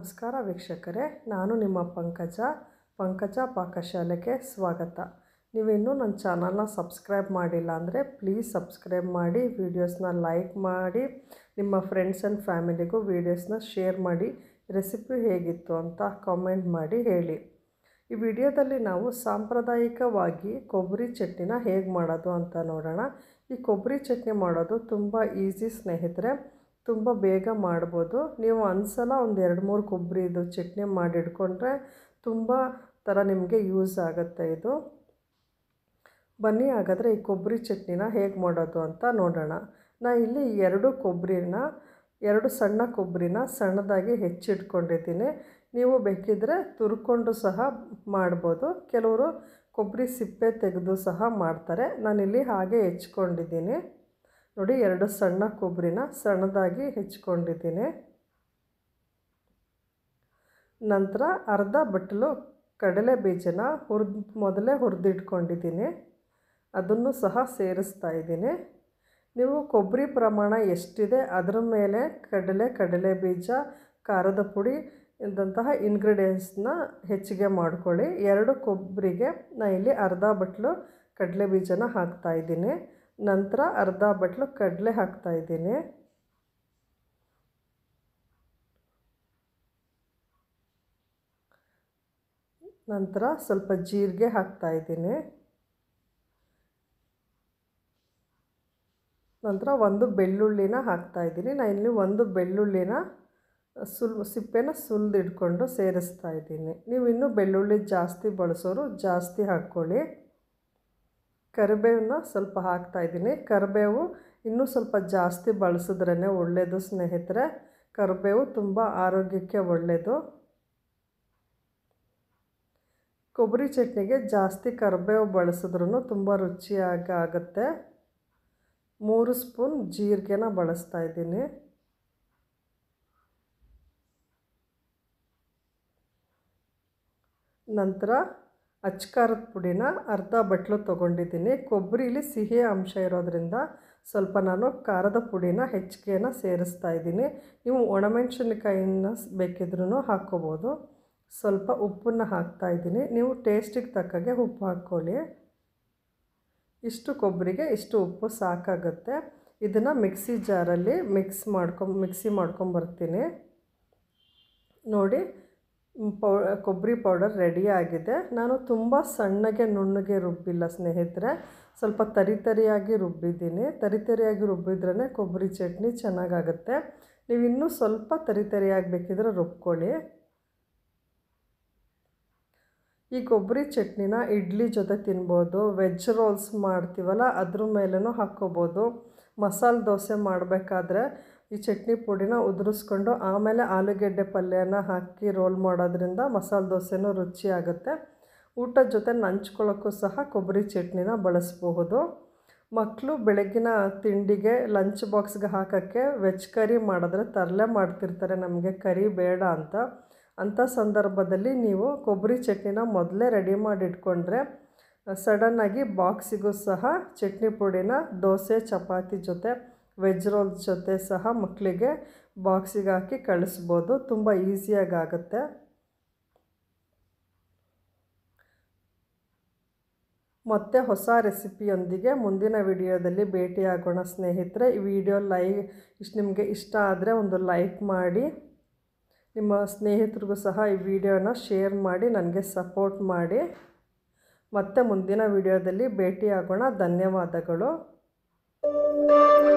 ನಮಸ್ಕಾರ ವೀಕ್ಷಕರೇ ನಾನು ನಿಮ್ಮ ಪಂಕಜ ಪಂಕಜ ಪಾಕಶಾಲೆಗೆ ಸ್ವಾಗತ ನೀವಿನ್ನೂ ನನ್ನ ಚಾನಲ್ನ ಸಬ್ಸ್ಕ್ರೈಬ್ ಮಾಡಿಲ್ಲ ಅಂದರೆ ಪ್ಲೀಸ್ ಸಬ್ಸ್ಕ್ರೈಬ್ ಮಾಡಿ ವೀಡಿಯೋಸ್ನ ಲೈಕ್ ಮಾಡಿ ನಿಮ್ಮ ಫ್ರೆಂಡ್ಸ್ ಆ್ಯಂಡ್ ಫ್ಯಾಮಿಲಿಗೂ ವೀಡಿಯೋಸ್ನ ಶೇರ್ ಮಾಡಿ ರೆಸಿಪಿ ಹೇಗಿತ್ತು ಅಂತ ಕಾಮೆಂಟ್ ಮಾಡಿ ಹೇಳಿ ಈ ವಿಡಿಯೋದಲ್ಲಿ ನಾವು ಸಾಂಪ್ರದಾಯಿಕವಾಗಿ ಕೊಬ್ಬರಿ ಚಟ್ನಿನ ಹೇಗೆ ಮಾಡೋದು ಅಂತ ನೋಡೋಣ ಈ ಕೊಬ್ಬರಿ ಚಟ್ನಿ ಮಾಡೋದು ತುಂಬ ಈಸಿ ಸ್ನೇಹಿತರೆ ತುಂಬ ಬೇಗ ಮಾಡ್ಬೋದು ನೀವು ಒಂದ್ಸಲ ಒಂದು ಎರಡು ಮೂರು ಕೊಬ್ಬರಿದು ಚಟ್ನಿ ಮಾಡಿಟ್ಕೊಂಡ್ರೆ ತುಂಬ ಥರ ನಿಮಗೆ ಯೂಸ್ ಆಗುತ್ತೆ ಇದು ಬನ್ನಿ ಹಾಗಾದರೆ ಈ ಕೊಬ್ಬರಿ ಚಟ್ನಿನ ಹೇಗೆ ಮಾಡೋದು ಅಂತ ನೋಡೋಣ ನಾ ಇಲ್ಲಿ ಎರಡು ಕೊಬ್ಬರಿನ ಎರಡು ಸಣ್ಣ ಕೊಬ್ಬರಿನ ಸಣ್ಣದಾಗಿ ಹೆಚ್ಚಿಟ್ಕೊಂಡಿದ್ದೀನಿ ನೀವು ಬೇಕಿದ್ದರೆ ತುರ್ಕೊಂಡು ಸಹ ಮಾಡ್ಬೋದು ಕೆಲವರು ಕೊಬ್ಬರಿ ಸಿಪ್ಪೆ ತೆಗೆದು ಸಹ ಮಾಡ್ತಾರೆ ನಾನಿಲ್ಲಿ ಹಾಗೆ ಹೆಚ್ಕೊಂಡಿದ್ದೀನಿ ನೋಡಿ ಎರಡು ಸಣ್ಣ ಕೊಬ್ಬರಿನ ಸಣ್ಣದಾಗಿ ಹೆಚ್ಕೊಂಡಿದ್ದೀನಿ ನಂತರ ಅರ್ಧ ಬಟ್ಟಲು ಕಡಲೆ ಬೀಜನ ಹುರಿದು ಮೊದಲೇ ಹುರಿದಿಟ್ಕೊಂಡಿದ್ದೀನಿ ಅದನ್ನು ಸಹ ಸೇರಿಸ್ತಾ ಇದ್ದೀನಿ ನೀವು ಕೊಬ್ಬರಿ ಪ್ರಮಾಣ ಎಷ್ಟಿದೆ ಅದರ ಮೇಲೆ ಕಡಲೆ ಕಡಲೆ ಬೀಜ ಖಾರದ ಪುಡಿ ಇದ್ದಂತಹ ಇಂಗ್ರೀಡಿಯೆಂಟ್ಸ್ನ ಹೆಚ್ಚಿಗೆ ಮಾಡ್ಕೊಳ್ಳಿ ಎರಡು ಕೊಬ್ಬರಿಗೆ ನಾನು ಇಲ್ಲಿ ಅರ್ಧ ಬಟ್ಲು ಕಡಲೆ ಬೀಜನ ಹಾಕ್ತಾಯಿದ್ದೀನಿ ನಂತರ ಅರ್ಧ ಬಟ್ಲು ಕಡಲೆ ಹಾಕ್ತಾಯಿದ್ದೀನಿ ನಂತರ ಸ್ವಲ್ಪ ಜೀರಿಗೆ ಹಾಕ್ತಾಯಿದ್ದೀನಿ ನಂತರ ಒಂದು ಬೆಳ್ಳುಳ್ಳಿನ ಹಾಕ್ತಾಯಿದ್ದೀನಿ ನಾನು ಇಲ್ಲಿ ಒಂದು ಬೆಳ್ಳುಳ್ಳಿನ ಸುಲ್ ಸಿಪ್ಪೆನ ಸುಲಿದಿಟ್ಕೊಂಡು ಸೇರಿಸ್ತಾ ಇದ್ದೀನಿ ನೀವು ಇನ್ನೂ ಬೆಳ್ಳುಳ್ಳಿ ಜಾಸ್ತಿ ಬಳಸೋರು ಜಾಸ್ತಿ ಹಾಕ್ಕೊಳ್ಳಿ ಕರಿಬೇವನ್ನ ಸ್ವಲ್ಪ ಹಾಕ್ತಾಯಿದ್ದೀನಿ ಕರಿಬೇವು ಇನ್ನೂ ಸ್ವಲ್ಪ ಜಾಸ್ತಿ ಬಳಸಿದ್ರೇ ಒಳ್ಳೆಯದು ಸ್ನೇಹಿತರೆ ಕರಿಬೇವು ತುಂಬ ಆರೋಗ್ಯಕ್ಕೆ ಒಳ್ಳೆಯದು ಕೊಬ್ಬರಿ ಚಟ್ನಿಗೆ ಜಾಸ್ತಿ ಕರಿಬೇವು ಬಳಸಿದ್ರೂ ತುಂಬ ರುಚಿಯಾಗಿ ಆಗುತ್ತೆ ಮೂರು ಸ್ಪೂನ್ ಜೀರಿಗೆನ ಬಳಸ್ತಾ ಇದ್ದೀನಿ ನಂತರ ಅಚ್ಕಾರದ ಪುಡಿನ ಅರ್ಧ ಬಟ್ಲು ತೊಗೊಂಡಿದ್ದೀನಿ ಕೊಬ್ಬರಿಲಿ ಸಿಹಿ ಅಂಶ ಇರೋದ್ರಿಂದ ಸ್ವಲ್ಪ ನಾನು ಖಾರದ ಪುಡಿನ ಹೆಚ್ಚಿಗೆನ ಸೇರಿಸ್ತಾ ಇದ್ದೀನಿ ನೀವು ಒಣಮೆಣ್ಸಿನ್ಕಾಯಿನ ಬೇಕಿದ್ರೂ ಹಾಕ್ಕೋಬೋದು ಸ್ವಲ್ಪ ಉಪ್ಪನ್ನು ಹಾಕ್ತಾ ಇದ್ದೀನಿ ನೀವು ಟೇಸ್ಟಿಗೆ ತಕ್ಕಾಗೆ ಉಪ್ಪು ಹಾಕ್ಕೊಳ್ಳಿ ಇಷ್ಟು ಕೊಬ್ಬರಿಗೆ ಇಷ್ಟು ಉಪ್ಪು ಸಾಕಾಗುತ್ತೆ ಇದನ್ನು ಮಿಕ್ಸಿ ಜಾರಲ್ಲಿ ಮಿಕ್ಸ್ ಮಾಡ್ಕೊಂಡು ಮಿಕ್ಸಿ ಮಾಡ್ಕೊಂಬರ್ತೀನಿ ನೋಡಿ ಪೌ ಕೊಬ್ಬರಿ ಪೌಡರ್ ರೆಡಿ ಆಗಿದೆ ನಾನು ತುಂಬ ಸಣ್ಣಗೆ ನುಣ್ಣಗೆ ರುಬ್ಬಿಲ್ಲ ಸ್ನೇಹಿತರೆ ಸ್ವಲ್ಪ ತರಿ ತರಿಯಾಗಿ ರುಬ್ಬಿದ್ದೀನಿ ತರಿ ತರಿಯಾಗಿ ರುಬ್ಬಿದ್ರೇ ಕೊಬ್ಬರಿ ಚಟ್ನಿ ಚೆನ್ನಾಗಾಗುತ್ತೆ ನೀವು ಇನ್ನೂ ಸ್ವಲ್ಪ ತರಿ ತರಿಯಾಗಿ ಬೇಕಿದ್ರೆ ರುಬ್ಕೊಳ್ಳಿ ಈ ಕೊಬ್ಬರಿ ಚಟ್ನಿನ ಇಡ್ಲಿ ಜೊತೆ ತಿನ್ಬೋದು ವೆಜ್ ರೋಲ್ಸ್ ಮಾಡ್ತೀವಲ್ಲ ಅದ್ರ ಮೇಲೂ ಹಾಕ್ಕೋಬೋದು ಮಸಾಲೆ ದೋಸೆ ಮಾಡಬೇಕಾದ್ರೆ ಈ ಚಟ್ನಿ ಪುಡಿನ ಉದುರಿಸ್ಕೊಂಡು ಆಮೇಲೆ ಆಲೂಗೆಡ್ಡೆ ಪಲ್ಯನ ಹಾಕಿ ರೋಲ್ ಮಾಡೋದ್ರಿಂದ ಮಸಾಲೆ ದೋಸೆನೂ ರುಚಿಯಾಗುತ್ತೆ ಊಟದ ಜೊತೆ ನಂಚ್ಕೊಳ್ಳೋಕ್ಕೂ ಸಹ ಕೊಬ್ಬರಿ ಚಟ್ನಿನ ಬಳಸಬಹುದು ಮಕ್ಕಳು ಬೆಳಗಿನ ತಿಂಡಿಗೆ ಲಂಚ್ ಬಾಕ್ಸ್ಗೆ ಹಾಕೋಕ್ಕೆ ವೆಜ್ ಕರಿ ಮಾಡಿದ್ರೆ ತರಲೆ ಮಾಡ್ತಿರ್ತಾರೆ ನಮಗೆ ಕರಿ ಬೇಡ ಅಂತ ಅಂಥ ಸಂದರ್ಭದಲ್ಲಿ ನೀವು ಕೊಬ್ಬರಿ ಚಟ್ನಿನ ಮೊದಲೇ ರೆಡಿ ಮಾಡಿ ಇಟ್ಕೊಂಡ್ರೆ ಸಡನ್ನಾಗಿ ಬಾಕ್ಸಿಗೂ ಸಹ ಚಟ್ನಿ ಪುಡಿನ ದೋಸೆ ಚಪಾತಿ ಜೊತೆ ವೆಜ್ ರೋಲ್ ಜೊತೆ ಸಹ ಮಕ್ಕಳಿಗೆ ಬಾಕ್ಸಿಗೆ ಹಾಕಿ ಕಳಿಸ್ಬೋದು ತುಂಬ ಈಸಿಯಾಗಿ ಆಗುತ್ತೆ ಮತ್ತೆ ಹೊಸ ರೆಸಿಪಿಯೊಂದಿಗೆ ಮುಂದಿನ ವಿಡಿಯೋದಲ್ಲಿ ಭೇಟಿಯಾಗೋಣ ಸ್ನೇಹಿತರೆ ಈ ವಿಡಿಯೋ ಲೈ ಇಷ್ಟು ನಿಮಗೆ ಇಷ್ಟ ಆದರೆ ಒಂದು ಲೈಕ್ ಮಾಡಿ ನಿಮ್ಮ ಸ್ನೇಹಿತರಿಗೂ ಸಹ ಈ ವಿಡಿಯೋನ ಶೇರ್ ಮಾಡಿ ನನಗೆ ಸಪೋರ್ಟ್ ಮಾಡಿ ಮತ್ತೆ ಮುಂದಿನ ವಿಡಿಯೋದಲ್ಲಿ ಭೇಟಿಯಾಗೋಣ ಧನ್ಯವಾದಗಳು